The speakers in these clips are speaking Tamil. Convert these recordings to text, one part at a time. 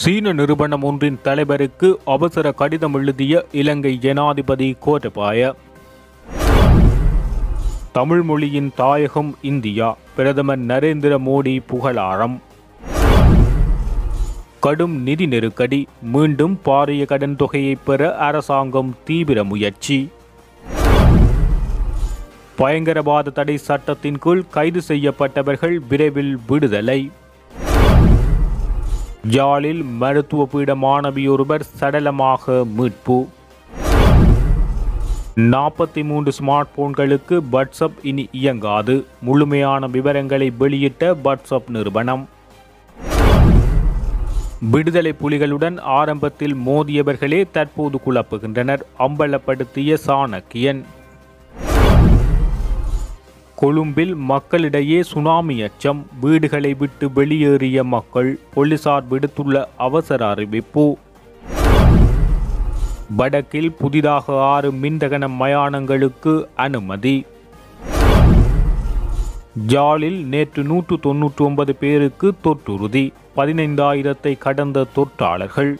சீன நிறுவனம் ஒன்றின் தலைவருக்கு அவசர கடிதம் எழுதிய இலங்கை ஜனாதிபதி கோட்டபாய தமிழ் மொழியின் தாயகம் இந்தியா பிரதமர் நரேந்திர மோடி புகழாரம் கடும் நிதி நெருக்கடி மீண்டும் பாரிய கடன் தொகையை பெற அரசாங்கம் தீவிர முயற்சி பயங்கரவாத தடை சட்டத்தின் கீழ் கைது செய்யப்பட்டவர்கள் விரைவில் விடுதலை யாழில் மருத்துவ பீட மாணவியொருவர் சடலமாக மீட்பு நாற்பத்தி மூன்று ஸ்மார்ட் போன்களுக்கு வாட்ஸ்அப் இனி இயங்காது முழுமையான விவரங்களை வெளியிட்ட வாட்ஸ்அப் நிறுவனம் விடுதலை புலிகளுடன் ஆரம்பத்தில் மோதியவர்களே தற்போது குழப்புகின்றனர் அம்பலப்படுத்திய சாணக்கியன் கொழும்பில் மக்களிடையே சுனாமி அச்சம் வீடுகளை விட்டு வெளியேறிய மக்கள் போலீசார் விடுத்துள்ள அவசர அறிவிப்பு வடக்கில் புதிதாக ஆறு மின்தகன மயானங்களுக்கு அனுமதி ஜாலில் நேற்று நூற்று தொன்னூற்றி ஒன்பது பேருக்கு தொற்றுறுதி பதினைந்தாயிரத்தை கடந்த தொற்றாளர்கள்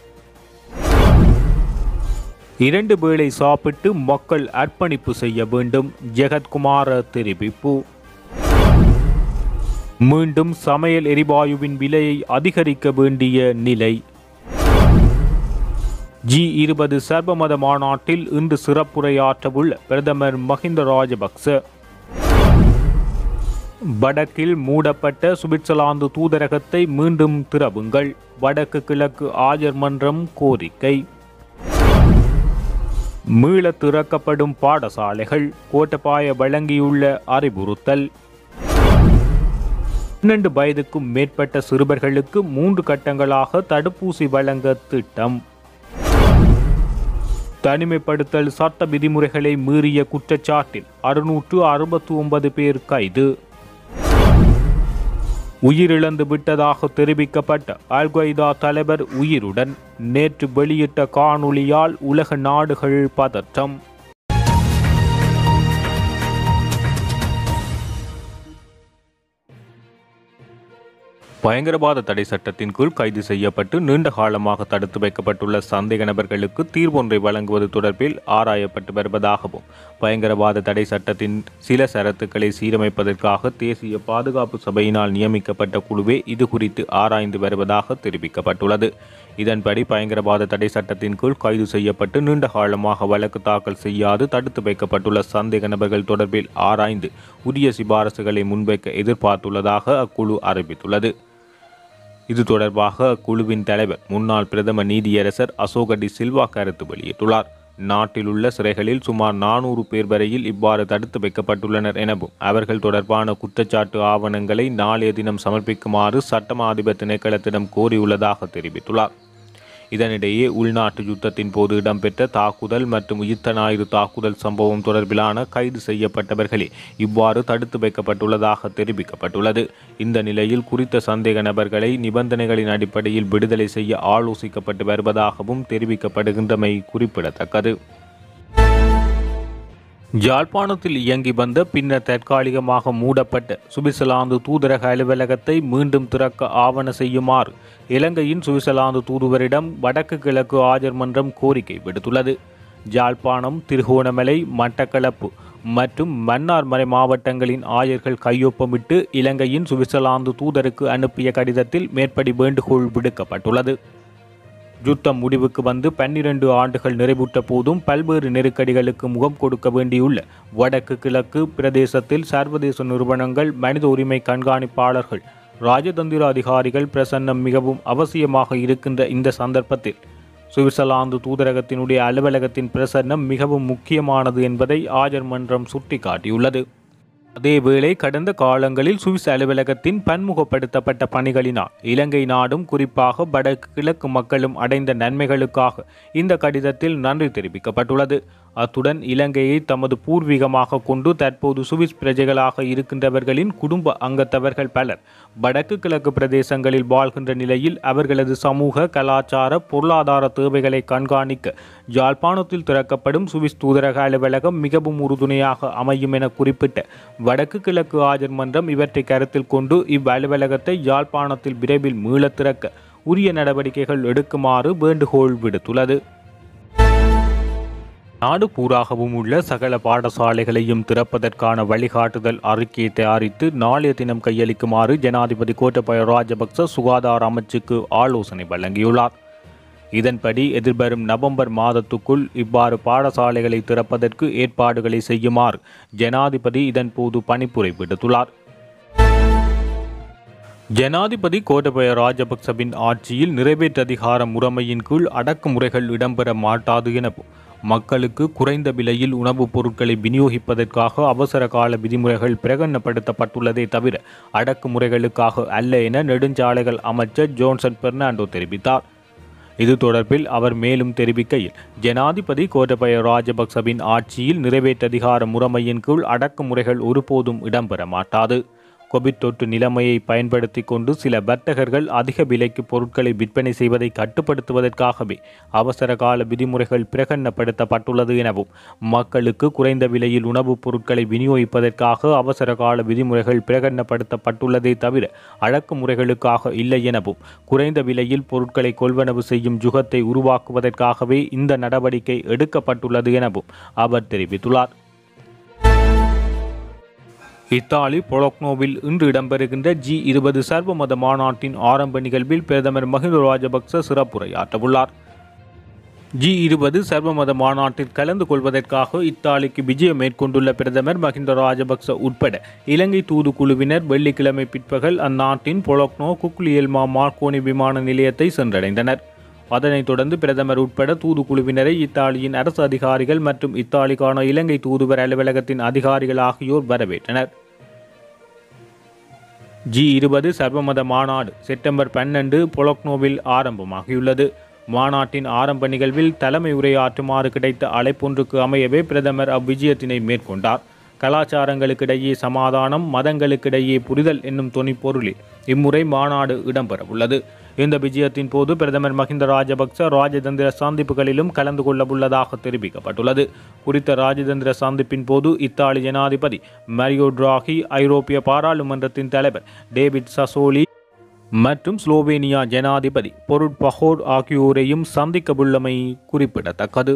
இரண்டு வேளை சாப்பிட்டு மக்கள் அர்ப்பணிப்பு செய்ய வேண்டும் ஜெகத்குமார தெரிவிப்பு மீண்டும் சமையல் எரிவாயுவின் விலையை அதிகரிக்க வேண்டிய நிலை ஜி இருபது சர்வமத மாநாட்டில் இன்று சிறப்புரையாற்றவுள்ள பிரதமர் மஹிந்த ராஜபக்ச வடக்கில் மூடப்பட்ட சுவிட்சர்லாந்து தூதரகத்தை மீண்டும் திறவுங்கள் வடக்கு கிழக்கு ஆஜர் மன்றம் கோரிக்கை மீள திறக்கப்படும் பாடசாலைகள் கோட்டபாய வழங்கியுள்ள அறிவுறுத்தல் பன்னெண்டு வயதுக்கும் மேற்பட்ட சிறுவர்களுக்கு மூன்று கட்டங்களாக தடுப்பூசி வழங்க திட்டம் தனிமைப்படுத்தல் சட்ட விதிமுறைகளை மீறிய குற்றச்சாட்டில் அறுநூற்று அறுபத்தி ஒன்பது பேர் கைது உயிரிழந்து விட்டதாக தெரிவிக்கப்பட்ட அல்கொய்தா தலைவர் உயிருடன் நேற்று வெளியிட்ட காணொளியால் உலக நாடுகள் பதற்றம் பயங்கரவாத தடை சட்டத்தின் கீழ் கைது செய்யப்பட்டு நீண்ட காலமாக தடுத்து வைக்கப்பட்டுள்ள சந்தேக நபர்களுக்கு தீர்வொன்றை வழங்குவது தொடர்பில் ஆராயப்பட்டு வருவதாகவும் பயங்கரவாத தடை சட்டத்தின் சில சரத்துக்களை சீரமைப்பதற்காக தேசிய பாதுகாப்பு சபையினால் நியமிக்கப்பட்ட குழுவே இது குறித்து ஆராய்ந்து வருவதாக தெரிவிக்கப்பட்டுள்ளது இதன்படி பயங்கரவாத தடை சட்டத்தின் கீழ் கைது செய்யப்பட்டு நீண்ட காலமாக வழக்கு தாக்கல் செய்யாது தடுத்து வைக்கப்பட்டுள்ள சந்தேக நபர்கள் தொடர்பில் ஆராய்ந்து உரிய சிபாரசுகளை முன்வைக்க எதிர்பார்த்துள்ளதாக அக்குழு அறிவித்துள்ளது இது தொடர்பாக அக்குழுவின் தலைவர் முன்னாள் பிரதம நீதியரசர் அசோக டி சில்வா கருத்து வெளியிட்டுள்ளார் நாட்டில் உள்ள சிறைகளில் சுமார் நானூறு பேர் வரையில் இவ்வாறு தடுத்து வைக்கப்பட்டுள்ளனர் எனவும் அவர்கள் தொடர்பான குற்றச்சாட்டு ஆவணங்களை நாளைய தினம் சமர்ப்பிக்குமாறு சட்டமா அதிபர் திணைக்களத்திடம் கோரியுள்ளதாக தெரிவித்துள்ளார் இதனிடையே உள்நாட்டு யுத்தத்தின் போது இடம்பெற்ற தாக்குதல் மற்றும் உயிர்த்த ஞாயிறு தாக்குதல் சம்பவம் தொடர்பிலான கைது செய்யப்பட்டவர்களே இவ்வாறு தடுத்து வைக்கப்பட்டுள்ளதாக தெரிவிக்கப்பட்டுள்ளது இந்த நிலையில் குறித்த சந்தேக நபர்களை நிபந்தனைகளின் அடிப்படையில் விடுதலை செய்ய ஆலோசிக்கப்பட்டு வருவதாகவும் தெரிவிக்கப்படுகின்றமை குறிப்பிடத்தக்கது யாழ்ப்பாணத்தில் இயங்கி வந்த பின்னர் தற்காலிகமாக மூடப்பட்ட சுவிட்சர்லாந்து தூதரக அலுவலகத்தை மீண்டும் திறக்க ஆவண செய்யுமாறு இலங்கையின் சுவிட்சர்லாந்து தூதுவரிடம் வடக்கு கிழக்கு ஆஜர் மன்றம் கோரிக்கை விடுத்துள்ளது யாழ்ப்பாணம் திருகோணமலை மட்டக்களப்பு மற்றும் மன்னார்மறை மாவட்டங்களின் ஆயர்கள் கையொப்பமிட்டு இலங்கையின் சுவிட்சர்லாந்து தூதருக்கு அனுப்பிய கடிதத்தில் மேற்படி வேண்டுகோள் விடுக்கப்பட்டுள்ளது யுத்தம் முடிவுக்கு வந்து பன்னிரண்டு ஆண்டுகள் நிறைவுற்ற போதும் பல்வேறு நெருக்கடிகளுக்கு முகம் கொடுக்க வேண்டியுள்ள வடக்கு கிழக்கு பிரதேசத்தில் சர்வதேச நிறுவனங்கள் மனித உரிமை கண்காணிப்பாளர்கள் ராஜதந்திர அதிகாரிகள் பிரசன்னம் மிகவும் அவசியமாக இருக்கின்ற இந்த சந்தர்ப்பத்தில் சுவிட்சர்லாந்து தூதரகத்தினுடைய அலுவலகத்தின் பிரசன்னம் மிகவும் முக்கியமானது என்பதை ஆஜர் மன்றம் சுட்டிக்காட்டியுள்ளது அதேவேளை கடந்த காலங்களில் சுவிஸ் அலுவலகத்தின் பன்முகப்படுத்தப்பட்ட பணிகளினால் இலங்கை நாடும் குறிப்பாக வடக்கு கிழக்கு மக்களும் அடைந்த நன்மைகளுக்காக இந்த கடிதத்தில் நன்றி தெரிவிக்கப்பட்டுள்ளது அத்துடன் இலங்கையை தமது பூர்வீகமாக கொண்டு தற்போது சுவிஸ் பிரஜைகளாக இருக்கின்றவர்களின் குடும்ப அங்கத்தவர்கள் பலர் வடக்கு கிழக்கு பிரதேசங்களில் வாழ்கின்ற நிலையில் அவர்களது சமூக கலாச்சார பொருளாதார தேவைகளை கண்காணிக்க யாழ்ப்பாணத்தில் திறக்கப்படும் சுவிஸ் தூதரக அலுவலகம் மிகவும் உறுதுணையாக அமையும் என குறிப்பிட்ட வடக்கு கிழக்கு ஆஜர் மன்றம் இவற்றை கருத்தில் கொண்டு இவ் அலுவலகத்தை யாழ்ப்பாணத்தில் விரைவில் மீளத் திறக்க உரிய நடவடிக்கைகள் எடுக்குமாறு வேண்டுகோள் விடுத்துள்ளது நாடு பூராகவும் உள்ள சகல பாடசாலைகளையும் திறப்பதற்கான வழிகாட்டுதல் அறிக்கையை தயாரித்து நாளைய தினம் கையளிக்குமாறு ஜனாதிபதி கோட்டபய ராஜபக்ச சுகாதார அமைச்சுக்கு ஆலோசனை வழங்கியுள்ளார் இதன்படி எதிர்வரும் நவம்பர் மாதத்துக்குள் இவ்வாறு பாடசாலைகளை திறப்பதற்கு ஏற்பாடுகளை செய்யுமாறு ஜனாதிபதி இதன்போது பணிப்புரை விடுத்துள்ளார் ஜனாதிபதி கோட்டபய ராஜபக்சவின் ஆட்சியில் நிறைவேற்றதிகார முறைமையின் கீழ் அடக்குமுறைகள் இடம்பெற மாட்டாது எனவும் மக்களுக்கு குறைந்த விலையில் உணவுப் பொருட்களை விநியோகிப்பதற்காக அவசர கால விதிமுறைகள் பிரகடனப்படுத்தப்பட்டுள்ளதே தவிர அடக்குமுறைகளுக்காக அல்ல என நெடுஞ்சாலைகள் அமைச்சர் ஜோன்சன் பெர்னாண்டோ தெரிவித்தார் இது தொடர்பில் அவர் மேலும் தெரிவிக்கையில் ஜனாதிபதி கோட்டபய ராஜபக்சவின் ஆட்சியில் நிறைவேற்றதிகார முறைமையின் கீழ் அடக்குமுறைகள் ஒருபோதும் இடம்பெற மாட்டாது கோவிட் தொற்று நிலைமையை பயன்படுத்தி கொண்டு சில வர்த்தகர்கள் அதிக விலைக்கு பொருட்களை விற்பனை செய்வதை கட்டுப்படுத்துவதற்காகவே அவசர கால விதிமுறைகள் பிரகடனப்படுத்தப்பட்டுள்ளது எனவும் மக்களுக்கு குறைந்த விலையில் உணவுப் பொருட்களை விநியோகிப்பதற்காக அவசர கால விதிமுறைகள் பிரகடனப்படுத்தப்பட்டுள்ளதே தவிர அடக்குமுறைகளுக்காக இல்லை எனவும் குறைந்த விலையில் பொருட்களை கொள்வனவு செய்யும் ஜுகத்தை உருவாக்குவதற்காகவே இந்த நடவடிக்கை எடுக்கப்பட்டுள்ளது எனவும் அவர் தெரிவித்துள்ளார் இத்தாலி பொலக்னோவில் இன்று இடம்பெறுகின்ற ஜி இருபது சர்வமத மாநாட்டின் ஆரம்ப நிகழ்வில் பிரதமர் மஹிந்த ராஜபக்ச சிறப்புரையாற்றவுள்ளார் ஜி இருபது சர்வமத மாநாட்டில் கலந்து கொள்வதற்காக இத்தாலிக்கு விஜயம் மேற்கொண்டுள்ள பிரதமர் மஹிந்த ராஜபக்ச உட்பட இலங்கை தூதுக்குழுவினர் வெள்ளிக்கிழமை பிற்பகல் அந்நாட்டின் பொலக்னோ குக்லியல்மா மார்கோனி விமான நிலையத்தை சென்றடைந்தனர் அதனைத் தொடர்ந்து பிரதமர் உட்பட தூதுக்குழுவினரை இத்தாலியின் அரசு அதிகாரிகள் மற்றும் இத்தாலிக்கான இலங்கை தூதுவர் அலுவலகத்தின் அதிகாரிகள் ஆகியோர் வரவேற்றனர் ஜி இருபது சர்வமத மாநாடு செப்டம்பர் பன்னெண்டு பொலக்னோவில் ஆரம்பமாகியுள்ளது மாநாட்டின் ஆரம்ப நிகழ்வில் தலைமை உரையாற்றுமாறு கிடைத்த அழைப்பொன்றுக்கு அமையவே பிரதமர் அவ்விஜயத்தினை மேற்கொண்டார் கலாச்சாரங்களுக்கிடையே சமாதானம் மதங்களுக்கிடையே புரிதல் என்னும் தொனிப்பொருளில் இம்முறை மாநாடு இடம்பெறவுள்ளது இந்த விஜயத்தின் போது பிரதமர் மஹிந்த ராஜபக்ச ராஜதந்திர சந்திப்புகளிலும் கலந்து கொள்ளவுள்ளதாக தெரிவிக்கப்பட்டுள்ளது குறித்த ராஜதந்திர சந்திப்பின் போது இத்தாலி ஜனாதிபதி மரியோ டிராகி ஐரோப்பிய பாராளுமன்றத்தின் தலைவர் டேவிட் சசோலி மற்றும் ஸ்லோவேனியா ஜனாதிபதி பொருட் பஹோர் ஆகியோரையும் சந்திக்கவுள்ளமை குறிப்பிடத்தக்கது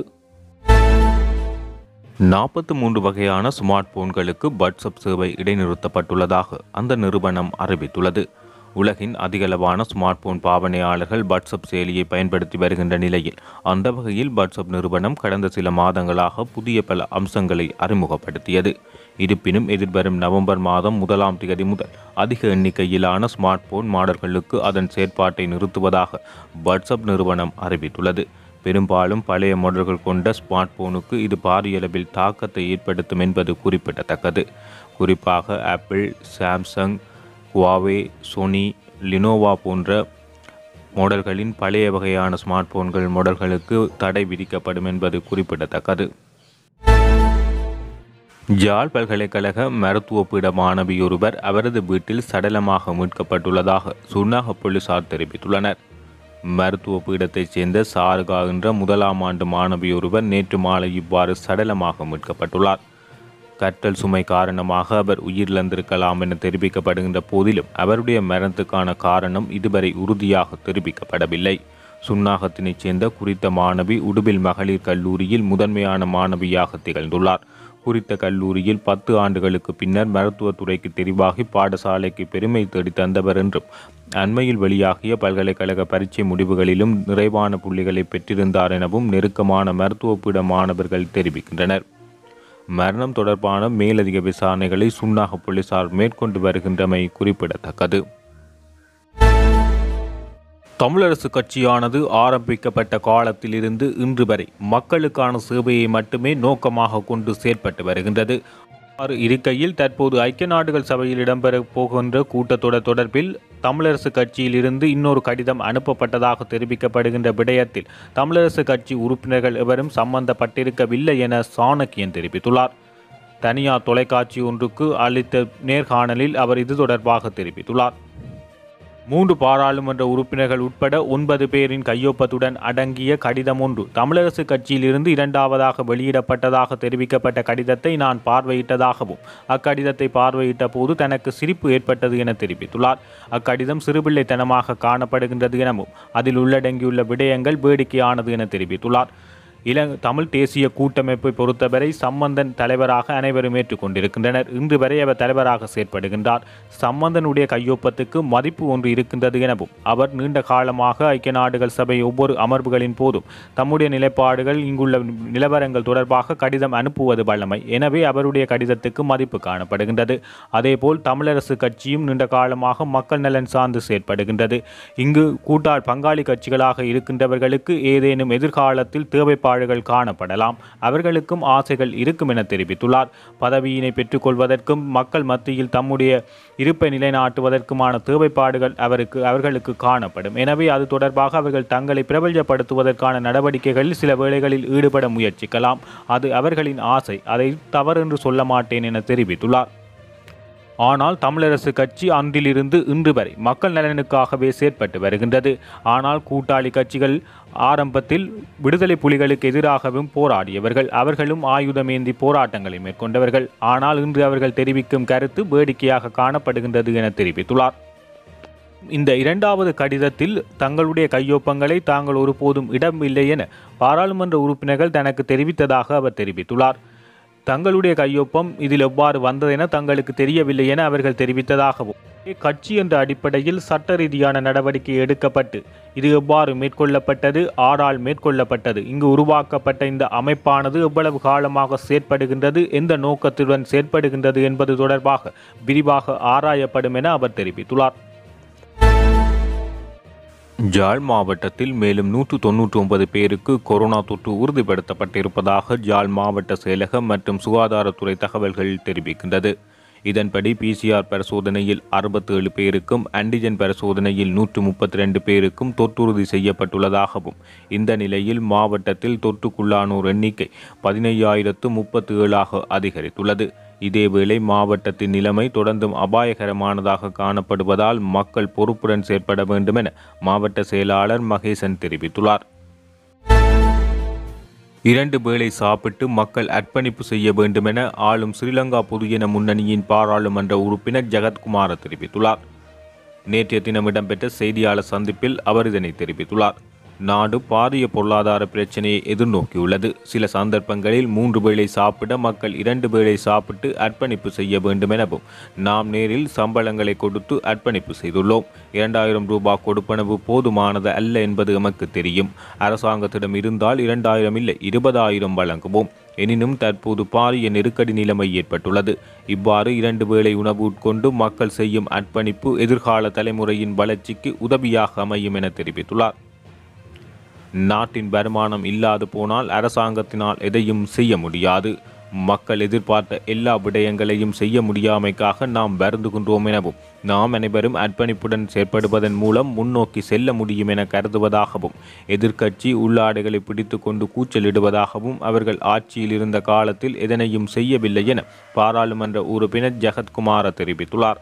நாற்பத்தி மூன்று வகையான ஸ்மார்ட் போன்களுக்கு வாட்ஸ்அப் சேவை இடைநிறுத்தப்பட்டுள்ளதாக அந்த நிறுவனம் அறிவித்துள்ளது உலகின் அதிகளவான ஸ்மார்ட் போன் பாவனையாளர்கள் வாட்ஸ்அப் செயலியை பயன்படுத்தி வருகின்ற நிலையில் அந்த வகையில் வாட்ஸ்அப் நிறுவனம் கடந்த சில மாதங்களாக புதிய பல அம்சங்களை அறிமுகப்படுத்தியது இருப்பினும் எதிர்வரும் நவம்பர் மாதம் முதலாம் தேதி முதல் அதிக எண்ணிக்கையிலான ஸ்மார்ட் போன் மாடல்களுக்கு அதன் செயற்பாட்டை நிறுத்துவதாக வாட்ஸ்அப் நிறுவனம் அறிவித்துள்ளது பெரும்பாலும் பழைய மாடல்கள் கொண்ட ஸ்மார்ட் போனுக்கு இது பாரியளவில் தாக்கத்தை ஏற்படுத்தும் என்பது குறிப்பிடத்தக்கது குறிப்பாக Apple Samsung Huawei Sony Lenovo போன்ற மாடல்களின் பழைய வகையான ஸ்மார்ட் போன்கள் மாடல்களுக்கு தடை விதிக்கப்படும் என்பது குறிப்பிடத்தக்கது ஜாழ் பல்கலைக்கழக மருத்துவ பீட மாணவியொருவர் அவரது வீட்டில் சடலமாக மீட்கப்பட்டுள்ளதாக சுன்னாக போலீசார் தெரிவித்துள்ளனர் மருத்துவ பீடத்தைச் சேர்ந்த சாருகா என்ற முதலாம் ஆண்டு மாணவியொருவர் நேற்று மாலை இவ்வாறு சடலமாக மீட்கப்பட்டுள்ளார் கற்றல் சுமை காரணமாக அவர் உயிரிழந்திருக்கலாம் என தெரிவிக்கப்படுகின்ற போதிலும் அவருடைய மரணத்துக்கான காரணம் இதுவரை உறுதியாக தெரிவிக்கப்படவில்லை சுன்னாகத்தினைச் சேர்ந்த குறித்த மாணவி உடுபில் மகளிர் கல்லூரியில் முதன்மையான மாணவியாக திகழ்ந்துள்ளார் குறித்த கல்லூரியில் பத்து ஆண்டுகளுக்கு பின்னர் மருத்துவத்துறைக்கு தெரிவாகி பாடசாலைக்கு பெருமை தேடி தந்தவர் என்றும் அண்மையில் வெளியாகிய பல்கலைக்கழக பரீட்சை முடிவுகளிலும் நிறைவான புள்ளிகளை பெற்றிருந்தார் எனவும் நெருக்கமான மருத்துவ பீட மாணவர்கள் தெரிவிக்கின்றனர் மரணம் தொடர்பான மேலதிக விசாரணைகளை சுன்னாக போலீசார் மேற்கொண்டு வருகின்றமை குறிப்பிடத்தக்கது தமிழரசு கட்சியானது ஆரம்பிக்கப்பட்ட காலத்திலிருந்து இன்று வரை மக்களுக்கான சேவையை மட்டுமே நோக்கமாக கொண்டு செயற்பட்டு வருகின்றது ஆறு இருக்கையில் தற்போது ஐக்கிய நாடுகள் சபையில் இடம்பெற போகின்ற கூட்டத்தொடர் தொடர்பில் தமிழரசு கட்சியிலிருந்து இன்னொரு கடிதம் அனுப்பப்பட்டதாக தெரிவிக்கப்படுகின்ற விடயத்தில் தமிழரசு கட்சி உறுப்பினர்கள் எவரும் சம்பந்தப்பட்டிருக்கவில்லை என சாணக்கியன் தெரிவித்துள்ளார் தனியார் தொலைக்காட்சி ஒன்றுக்கு அளித்த நேர்காணலில் அவர் இது தொடர்பாக தெரிவித்துள்ளார் மூன்று பாராளுமன்ற உறுப்பினர்கள் உட்பட ஒன்பது பேரின் கையொப்பத்துடன் அடங்கிய கடிதம் ஒன்று தமிழரசு கட்சியிலிருந்து இரண்டாவதாக வெளியிடப்பட்டதாக தெரிவிக்கப்பட்ட கடிதத்தை நான் பார்வையிட்டதாகவும் அக்கடிதத்தை பார்வையிட்ட போது தனக்கு சிரிப்பு ஏற்பட்டது என தெரிவித்துள்ளார் அக்கடிதம் சிறுபிள்ளைத்தனமாக காணப்படுகின்றது எனவும் அதில் உள்ளடங்கியுள்ள விடயங்கள் வேடிக்கையானது என தெரிவித்துள்ளார் இல தமிழ் தேசிய கூட்டமைப்பை பொறுத்தவரை சம்பந்தன் தலைவராக அனைவரும் ஏற்றுக்கொண்டிருக்கின்றனர் இன்று வரை அவர் தலைவராக செயற்படுகின்றார் சம்பந்தனுடைய கையொப்பத்துக்கு மதிப்பு ஒன்று இருக்கின்றது எனவும் அவர் நீண்ட காலமாக ஐக்கிய நாடுகள் சபை ஒவ்வொரு அமர்வுகளின் போதும் தம்முடைய நிலைப்பாடுகள் இங்குள்ள நிலவரங்கள் தொடர்பாக கடிதம் அனுப்புவது வல்லமை எனவே அவருடைய கடிதத்துக்கு மதிப்பு காணப்படுகின்றது அதேபோல் தமிழரசு கட்சியும் நீண்ட காலமாக மக்கள் நலன் சார்ந்து செயற்படுகின்றது இங்கு கூட்டாள் பங்காளி கட்சிகளாக இருக்கின்றவர்களுக்கு ஏதேனும் எதிர்காலத்தில் தேவைப்பாடுகள் காணப்படலாம் அவர்களுக்கும் ஆசைகள் இருக்கும் என தெரிவித்துள்ளார் பதவியினை பெற்றுக்கொள்வதற்கும் மக்கள் மத்தியில் தம்முடைய இருப்பை நிலைநாட்டுவதற்குமான தேவைப்பாடுகள் அவருக்கு அவர்களுக்கு காணப்படும் எனவே அது தொடர்பாக அவர்கள் தங்களை பிரபல்யப்படுத்துவதற்கான நடவடிக்கைகளில் சில வேளைகளில் ஈடுபட முயற்சிக்கலாம் அது அவர்களின் ஆசை அதை தவறென்று சொல்ல மாட்டேன் என தெரிவித்துள்ளார் ஆனால் தமிழரசு கட்சி அன்றிலிருந்து இன்று வரை மக்கள் நலனுக்காகவே செயற்பட்டு வருகின்றது ஆனால் கூட்டாளி கட்சிகள் ஆரம்பத்தில் விடுதலை புலிகளுக்கு எதிராகவும் போராடியவர்கள் அவர்களும் ஆயுதமேந்தி போராட்டங்களை மேற்கொண்டவர்கள் ஆனால் இன்று அவர்கள் தெரிவிக்கும் கருத்து வேடிக்கையாக காணப்படுகின்றது என தெரிவித்துள்ளார் இந்த இரண்டாவது கடிதத்தில் தங்களுடைய கையொப்பங்களை தாங்கள் ஒருபோதும் இடமில்லை என பாராளுமன்ற உறுப்பினர்கள் தனக்கு தெரிவித்ததாக அவர் தெரிவித்துள்ளார் தங்களுடைய கையொப்பம் இதில் எவ்வாறு வந்ததென தங்களுக்கு தெரியவில்லை என அவர்கள் தெரிவித்ததாகவும் கட்சி என்ற அடிப்படையில் சட்ட ரீதியான நடவடிக்கை எடுக்கப்பட்டு இது எவ்வாறு மேற்கொள்ளப்பட்டது ஆறால் மேற்கொள்ளப்பட்டது இங்கு உருவாக்கப்பட்ட இந்த அமைப்பானது எவ்வளவு காலமாக செயற்படுகின்றது எந்த நோக்கத்துடன் செயற்படுகின்றது என்பது தொடர்பாக விரிவாக ஆராயப்படும் என அவர் தெரிவித்துள்ளார் ஜாழ் மாவட்டத்தில் மேலும் நூற்று தொன்னூற்றி ஒன்பது பேருக்கு கொரோனா தொற்று உறுதிப்படுத்தப்பட்டிருப்பதாக ஜாழ் மாவட்ட செயலகம் மற்றும் சுகாதாரத்துறை தகவல்கள் தெரிவிக்கின்றது இதன்படி பிசிஆர் பரிசோதனையில் அறுபத்தேழு பேருக்கும் ஆன்டிஜென் பரிசோதனையில் நூற்று முப்பத்தி ரெண்டு பேருக்கும் தொற்றுறுதி செய்யப்பட்டுள்ளதாகவும் இந்த நிலையில் மாவட்டத்தில் தொற்றுக்குள்ளானோர் எண்ணிக்கை பதினையாயிரத்து முப்பத்தி ஏழாக அதிகரித்துள்ளது இதேவேளை மாவட்டத்தின் நிலைமை தொடர்ந்தும் அபாயகரமானதாக காணப்படுவதால் மக்கள் பொறுப்புடன் செயற்பட வேண்டும் என மாவட்ட செயலாளர் மகேசன் தெரிவித்துள்ளார் இரண்டு வேளை சாப்பிட்டு மக்கள் அர்ப்பணிப்பு செய்ய வேண்டும் என ஆளும் ஸ்ரீலங்கா பொதுஜன முன்னணியின் பாராளுமன்ற உறுப்பினர் ஜெகத்குமார தெரிவித்துள்ளார் நேற்றைய தினம் இடம்பெற்ற செய்தியாளர் சந்திப்பில் அவர் இதனை தெரிவித்துள்ளார் நாடு பாரிய பொருளாதார பிரச்சனையை எதிர்நோக்கியுள்ளது சில சந்தர்ப்பங்களில் மூன்று வேளை சாப்பிட மக்கள் இரண்டு வேளை சாப்பிட்டு அர்ப்பணிப்பு செய்ய வேண்டும் எனவும் நாம் நேரில் சம்பளங்களை கொடுத்து அர்ப்பணிப்பு செய்துள்ளோம் இரண்டாயிரம் ரூபாய் கொடுப்பனவு போதுமானது அல்ல என்பது எமக்கு தெரியும் அரசாங்கத்திடம் இருந்தால் இரண்டாயிரம் இல்லை இருபதாயிரம் வழங்குவோம் எனினும் தற்போது பாரிய நெருக்கடி நிலைமை ஏற்பட்டுள்ளது இவ்வாறு இரண்டு வேளை உணவு உட்கொண்டு மக்கள் செய்யும் அர்ப்பணிப்பு எதிர்கால தலைமுறையின் வளர்ச்சிக்கு உதவியாக அமையும் என தெரிவித்துள்ளார் நாட்டின் வருமானம் இல்லாது போனால் அரசாங்கத்தினால் எதையும் செய்ய முடியாது மக்கள் எதிர்பார்த்த எல்லா விடயங்களையும் செய்ய முடியாமைக்காக நாம் வருந்துகின்றோம் எனவும் நாம் அனைவரும் அர்ப்பணிப்புடன் செயற்படுவதன் மூலம் முன்னோக்கி செல்ல முடியும் என கருதுவதாகவும் எதிர்க்கட்சி உள்ளாடைகளை பிடித்து கொண்டு கூச்சலிடுவதாகவும் அவர்கள் ஆட்சியில் இருந்த காலத்தில் எதனையும் செய்யவில்லை என பாராளுமன்ற உறுப்பினர் ஜெகத்குமார தெரிவித்துள்ளார்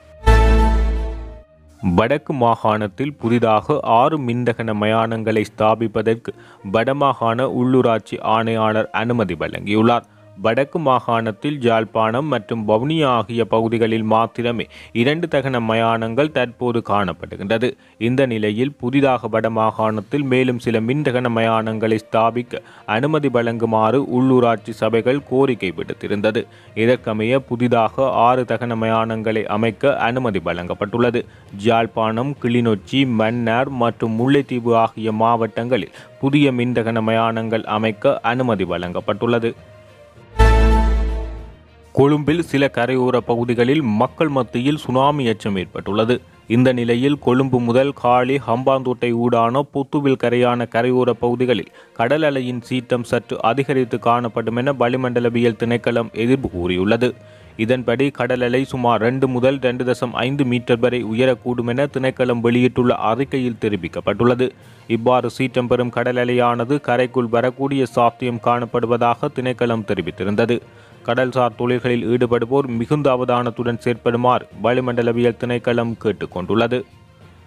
வடக்கு மாகாணத்தில் புதிதாக ஆறு மின்தகன மயானங்களை ஸ்தாபிப்பதற்கு வடமாகாண உள்ளூராட்சி ஆணையாளர் அனுமதி வழங்கியுள்ளார் வடக்கு மாகாணத்தில் ஜாழ்ப்பாணம் மற்றும் வவுனியா ஆகிய பகுதிகளில் மாத்திரமே இரண்டு தகன மயானங்கள் தற்போது காணப்படுகின்றது இந்த நிலையில் புதிதாக வடமாகாணத்தில் மேலும் சில மின்தகன மயானங்களை ஸ்தாபிக்க அனுமதி வழங்குமாறு உள்ளூராட்சி சபைகள் கோரிக்கை விடுத்திருந்தது இதற்கமைய புதிதாக ஆறு தகன மயானங்களை அமைக்க அனுமதி வழங்கப்பட்டுள்ளது ஜாழ்ப்பாணம் கிளிநொச்சி மன்னார் மற்றும் முல்லைத்தீவு ஆகிய மாவட்டங்களில் புதிய மின்தகன மயானங்கள் அமைக்க அனுமதி வழங்கப்பட்டுள்ளது கொழும்பில் சில கரையோர பகுதிகளில் மக்கள் மத்தியில் சுனாமி அச்சம் ஏற்பட்டுள்ளது இந்த நிலையில் கொழும்பு முதல் காலி ஹம்பாந்தோட்டை ஊடான புத்துவில் கரையான கரையோர பகுதிகளில் கடல் அலையின் சீற்றம் சற்று அதிகரித்து காணப்படும் என வளிமண்டலவியல் திணைக்களம் எதிர்ப்பு கூறியுள்ளது இதன்படி கடல் அலை சுமார் ரெண்டு முதல் ரெண்டு தசம் ஐந்து மீட்டர் வரை உயரக்கூடும் என திணைக்களம் வெளியிட்டுள்ள அறிக்கையில் தெரிவிக்கப்பட்டுள்ளது இவ்வாறு சீற்றம் பெறும் கடல் அலையானது கரைக்குள் வரக்கூடிய சாத்தியம் காணப்படுவதாக திணைக்களம் தெரிவித்திருந்தது கடல்சார் தொழில்களில் ஈடுபடுவோர் மிகுந்த அவதானத்துடன் செயற்படுமாறு வளிமண்டலவியல் திணைக்களம் கேட்டுக்கொண்டுள்ளது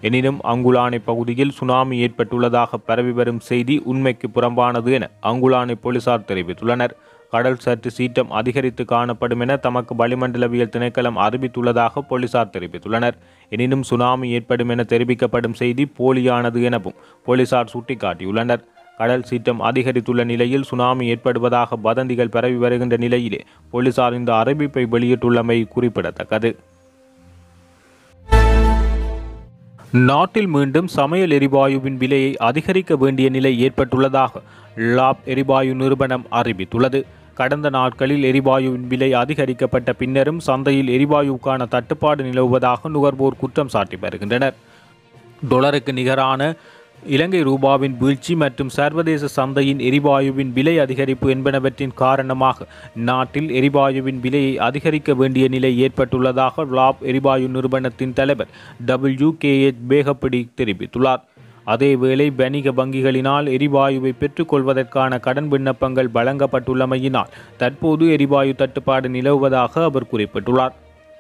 எனினும் அங்குலானை பகுதியில் சுனாமி ஏற்பட்டுள்ளதாக பரவி வரும் செய்தி உண்மைக்கு புறம்பானது என அங்குலானை போலீசார் தெரிவித்துள்ளனர் கடல் சற்று சீற்றம் அதிகரித்து காணப்படும் என தமக்கு வளிமண்டலவியல் திணைக்களம் அறிவித்துள்ளதாக போலீசார் தெரிவித்துள்ளனர் எனினும் சுனாமி ஏற்படும் என தெரிவிக்கப்படும் செய்தி போலியானது எனவும் போலீசார் சுட்டிக்காட்டியுள்ளனர் கடல் சீற்றம் அதிகரித்துள்ள நிலையில் சுனாமி ஏற்படுவதாக வதந்திகள் பரவி வருகின்ற நிலையிலே போலீசார் இந்த அறிவிப்பை வெளியிட்டுள்ளமை குறிப்பிடத்தக்கது நாட்டில் மீண்டும் சமையல் எரிவாயுவின் விலையை அதிகரிக்க வேண்டிய நிலை ஏற்பட்டுள்ளதாக லாப் எரிவாயு நிறுவனம் அறிவித்துள்ளது கடந்த நாட்களில் எரிவாயுவின் விலை அதிகரிக்கப்பட்ட பின்னரும் சந்தையில் எரிவாயுவுக்கான தட்டுப்பாடு நிலவுவதாக நுகர்வோர் குற்றம் சாட்டி வருகின்றனர் டொலருக்கு நிகரான இலங்கை ரூபாவின் வீழ்ச்சி மற்றும் சர்வதேச சந்தையின் எரிவாயுவின் விலை அதிகரிப்பு என்பனவற்றின் காரணமாக நாட்டில் எரிவாயுவின் விலையை அதிகரிக்க வேண்டிய நிலை ஏற்பட்டுள்ளதாக லாப் எரிவாயு நிறுவனத்தின் தலைவர் டபிள்யூ கே எச் பேகப்பிடி தெரிவித்துள்ளார் அதேவேளை வணிக வங்கிகளினால் எரிவாயுவை பெற்றுக்கொள்வதற்கான கடன் விண்ணப்பங்கள் வழங்கப்பட்டுள்ளமையினால் தற்போது எரிவாயு தட்டுப்பாடு நிலவுவதாக அவர் குறிப்பிட்டுள்ளார்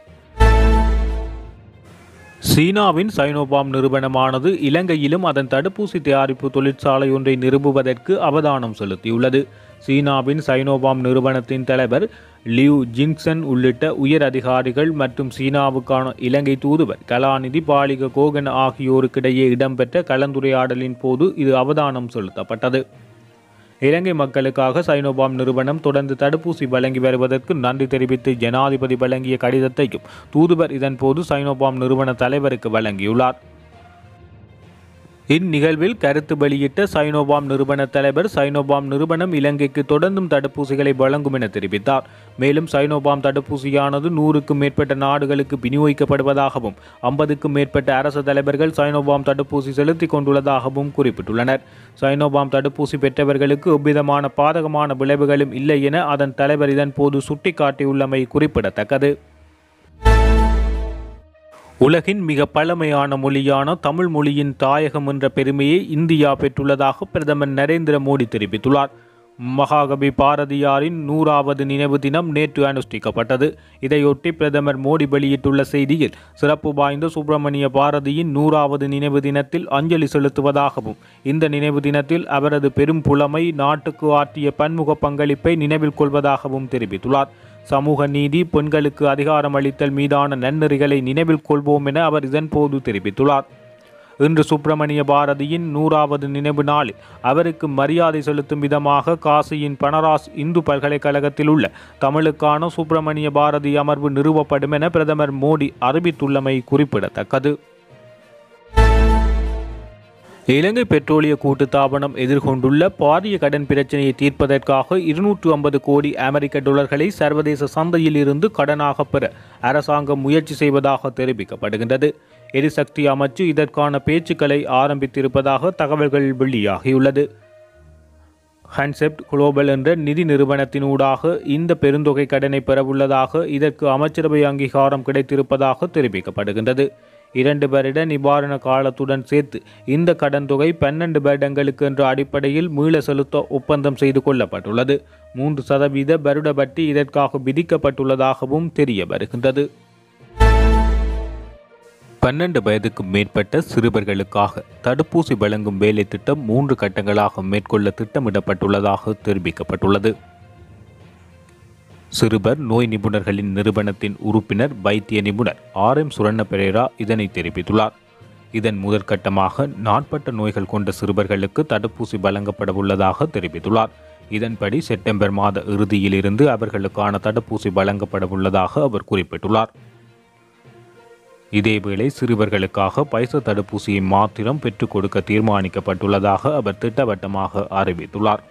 சீனாவின் சைனோபாம் நிறுவனமானது இலங்கையிலும் அதன் தடுப்பூசி தயாரிப்பு தொழிற்சாலை ஒன்றை நிறுவுவதற்கு அவதானம் செலுத்தியுள்ளது சீனாவின் சைனோபாம் நிறுவனத்தின் தலைவர் லியூ ஜிங்சன் உள்ளிட்ட உயர் அதிகாரிகள் மற்றும் சீனாவுக்கான இலங்கை தூதுவர் கலாநிதி பாலிக கோகன் ஆகியோருக்கிடையே இடம்பெற்ற கலந்துரையாடலின் போது இது அவதானம் செலுத்தப்பட்டது இலங்கை மக்களுக்காக சைனோபாம் நிறுவனம் தொடர்ந்து தடுப்பூசி வழங்கி வருவதற்கு நன்றி தெரிவித்து ஜனாதிபதி வழங்கிய கடிதத்தையும் தூதுவர் இதன்போது சைனோபாம் நிறுவன தலைவருக்கு வழங்கியுள்ளார் இந்நிகழ்வில் கருத்து வெளியிட்ட சைனோபாம் நிறுவன தலைவர் சைனோபாம் நிறுவனம் இலங்கைக்கு தொடர்ந்தும் தடுப்பூசிகளை வழங்கும் என தெரிவித்தார் மேலும் சைனோபாம் தடுப்பூசியானது நூறுக்கும் மேற்பட்ட நாடுகளுக்கு விநியோகிக்கப்படுவதாகவும் ஐம்பதுக்கும் மேற்பட்ட அரசு தலைவர்கள் சைனோபாம் தடுப்பூசி செலுத்திக் கொண்டுள்ளதாகவும் குறிப்பிட்டுள்ளனர் சைனோபாம் தடுப்பூசி பெற்றவர்களுக்கு எவ்விதமான பாதகமான விளைவுகளும் இல்லை என அதன் தலைவர் இதன்போது சுட்டிக்காட்டியுள்ளமை குறிப்பிடத்தக்கது உலகின் மிக பழமையான மொழியான தமிழ் மொழியின் தாயகம் என்ற பெருமையை இந்தியா பெற்றுள்ளதாக பிரதமர் நரேந்திர மோடி தெரிவித்துள்ளார் மகாகவி பாரதியாரின் நூறாவது நினைவு தினம் நேற்று அனுஷ்டிக்கப்பட்டது இதையொட்டி பிரதமர் மோடி வெளியிட்டுள்ள செய்தியில் சிறப்பு வாய்ந்த சுப்பிரமணிய பாரதியின் நூறாவது நினைவு தினத்தில் அஞ்சலி செலுத்துவதாகவும் இந்த நினைவு தினத்தில் அவரது பெரும் புலமை நாட்டுக்கு ஆற்றிய பன்முக பங்களிப்பை நினைவில் கொள்வதாகவும் தெரிவித்துள்ளார் சமூக நீதி பெண்களுக்கு அதிகாரம் அளித்தல் மீதான நன்னெறிகளை நினைவில் கொள்வோம் என அவர் இதன்போது தெரிவித்துள்ளார் இன்று சுப்பிரமணிய பாரதியின் நூறாவது நினைவு நாளில் அவருக்கு மரியாதை செலுத்தும் விதமாக காசியின் பனராஸ் இந்து பல்கலைக்கழகத்தில் உள்ள தமிழுக்கான சுப்பிரமணிய பாரதி அமர்வு நிறுவப்படும் என பிரதமர் மோடி அறிவித்துள்ளமை குறிப்பிடத்தக்கது இலங்கை பெட்ரோலிய கூட்டுத்தாபனம் எதிர்கொண்டுள்ள பாரிய கடன் பிரச்சனையை தீர்ப்பதற்காக இருநூற்று ஐம்பது கோடி அமெரிக்க டாலர்களை சர்வதேச சந்தையில் இருந்து கடனாக பெற அரசாங்கம் முயற்சி செய்வதாக தெரிவிக்கப்படுகின்றது எரிசக்தி அமைச்சு இதற்கான பேச்சுக்களை ஆரம்பித்திருப்பதாக தகவல்கள் வெளியாகியுள்ளது ஹன்செப்ட் குளோபல் என்ற நிதி நிறுவனத்தினூடாக இந்த பெருந்தொகை கடனை பெறவுள்ளதாக இதற்கு அமைச்சரவை அங்கீகாரம் கிடைத்திருப்பதாக தெரிவிக்கப்படுகின்றது இரண்டு வருட நிவாரண காலத்துடன் சேர்த்து இந்த கடன் தொகை பன்னெண்டு வருடங்களுக்கு என்ற அடிப்படையில் மீள செலுத்த ஒப்பந்தம் செய்து கொள்ளப்பட்டுள்ளது மூன்று சதவீத வருட வட்டி இதற்காக விதிக்கப்பட்டுள்ளதாகவும் தெரிய வருகின்றது பன்னெண்டு வயதுக்கு மேற்பட்ட சிறுவர்களுக்காக தடுப்பூசி வழங்கும் வேலை திட்டம் மூன்று கட்டங்களாக மேற்கொள்ள திட்டமிடப்பட்டுள்ளதாக தெரிவிக்கப்பட்டுள்ளது சிறுவர் நோய் நிபுணர்களின் நிறுவனத்தின் உறுப்பினர் வைத்திய நிபுணர் ஆர் எம் சுரண்ண பெரேரா இதனை தெரிவித்துள்ளார் இதன் முதற்கட்டமாக நாட்பட்ட நோய்கள் கொண்ட சிறுவர்களுக்கு தடுப்பூசி வழங்கப்பட உள்ளதாக தெரிவித்துள்ளார் இதன்படி செப்டம்பர் மாத இறுதியிலிருந்து அவர்களுக்கான தடுப்பூசி வழங்கப்பட உள்ளதாக அவர் குறிப்பிட்டுள்ளார் இதேவேளை சிறுவர்களுக்காக பைச தடுப்பூசியை மாத்திரம் பெற்றுக் கொடுக்க தீர்மானிக்கப்பட்டுள்ளதாக அவர் திட்டவட்டமாக அறிவித்துள்ளார்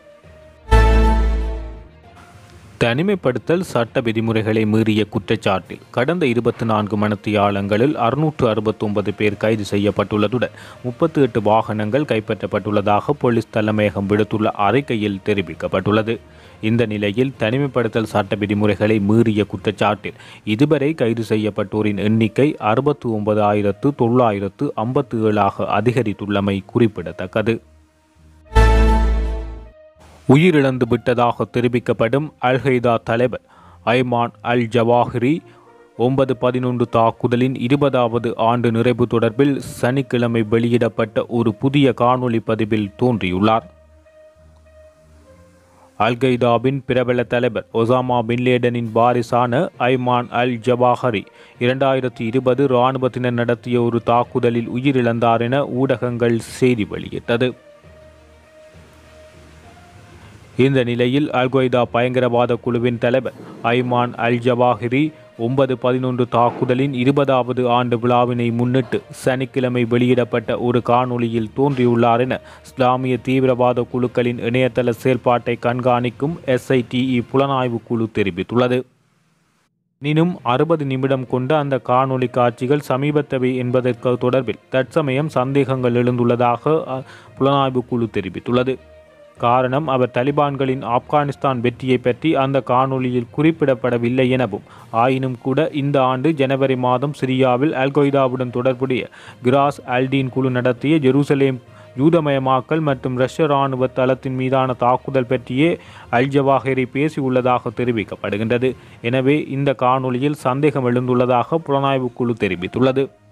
தனிமைப்படுத்தல் சட்ட விதிமுறைகளை மீறிய குற்றச்சாட்டில் கடந்த இருபத்தி நான்கு மணத்தியாளங்களில் அறுநூற்று அறுபத்தொன்பது பேர் கைது செய்யப்பட்டுள்ளதுடன் முப்பத்தி எட்டு வாகனங்கள் கைப்பற்றப்பட்டுள்ளதாக போலீஸ் தலைமையகம் விடுத்துள்ள அறிக்கையில் தெரிவிக்கப்பட்டுள்ளது இந்த நிலையில் தனிமைப்படுத்தல் சட்ட விதிமுறைகளை மீறிய குற்றச்சாட்டில் இதுவரை கைது செய்யப்பட்டோரின் எண்ணிக்கை அறுபத்து ஒன்பதாயிரத்து தொள்ளாயிரத்து ஐம்பத்து ஏழாக அதிகரித்துள்ளமை குறிப்பிடத்தக்கது உயிரிழந்து விட்டதாக தெரிவிக்கப்படும் அல் ஹெய்தா தலைவர் ஐமான் அல் ஜவாஹிரி ஒன்பது பதினொன்று தாக்குதலின் இருபதாவது ஆண்டு நிறைவு தொடர்பில் சனிக்கிழமை வெளியிடப்பட்ட ஒரு புதிய காணொளி பதிவில் தோன்றியுள்ளார் அல்கைதாவின் பிரபல தலைவர் ஒசாமா பின்லேடனின் வாரிசான ஐமான் அல் ஜவாஹரி இரண்டாயிரத்தி இருபது இராணுவத்தினர் நடத்திய ஒரு தாக்குதலில் உயிரிழந்தார் என ஊடகங்கள் செய்தி வெளியிட்டது இந்த நிலையில் அல்கொய்தா பயங்கரவாத குழுவின் தலைவர் ஐமான் அல் ஜவாஹிரி ஒன்பது பதினொன்று தாக்குதலின் இருபதாவது ஆண்டு விழாவினை முன்னிட்டு சனிக்கிழமை வெளியிடப்பட்ட ஒரு காணொளியில் தோன்றியுள்ளார் என இஸ்லாமிய தீவிரவாத குழுக்களின் இணையதள செயல்பாட்டை கண்காணிக்கும் எஸ்ஐடிஇ புலனாய்வு குழு தெரிவித்துள்ளது எனினும் அறுபது நிமிடம் கொண்ட அந்த காணொளி காட்சிகள் சமீபத்தவை என்பதற்கு தொடர்பில் தற்சமயம் சந்தேகங்கள் எழுந்துள்ளதாக அ, புலனாய்வு குழு தெரிவித்துள்ளது காரணம் அவர் தலிபான்களின் ஆப்கானிஸ்தான் வெற்றியை பற்றி அந்த காணொளியில் குறிப்பிடப்படவில்லை எனவும் ஆயினும் கூட இந்த ஆண்டு ஜனவரி மாதம் சிரியாவில் அல்கொய்தாவுடன் தொடர்புடைய கிராஸ் அல்டீன் குழு நடத்திய ஜெருசலேம் யூதமயமாக்கல் மற்றும் ரஷ்ய இராணுவ தளத்தின் மீதான தாக்குதல் பற்றியே அல் ஜவாஹிரி பேசியுள்ளதாக தெரிவிக்கப்படுகின்றது எனவே இந்த காணொளியில் சந்தேகம் எழுந்துள்ளதாக புலனாய்வு குழு தெரிவித்துள்ளது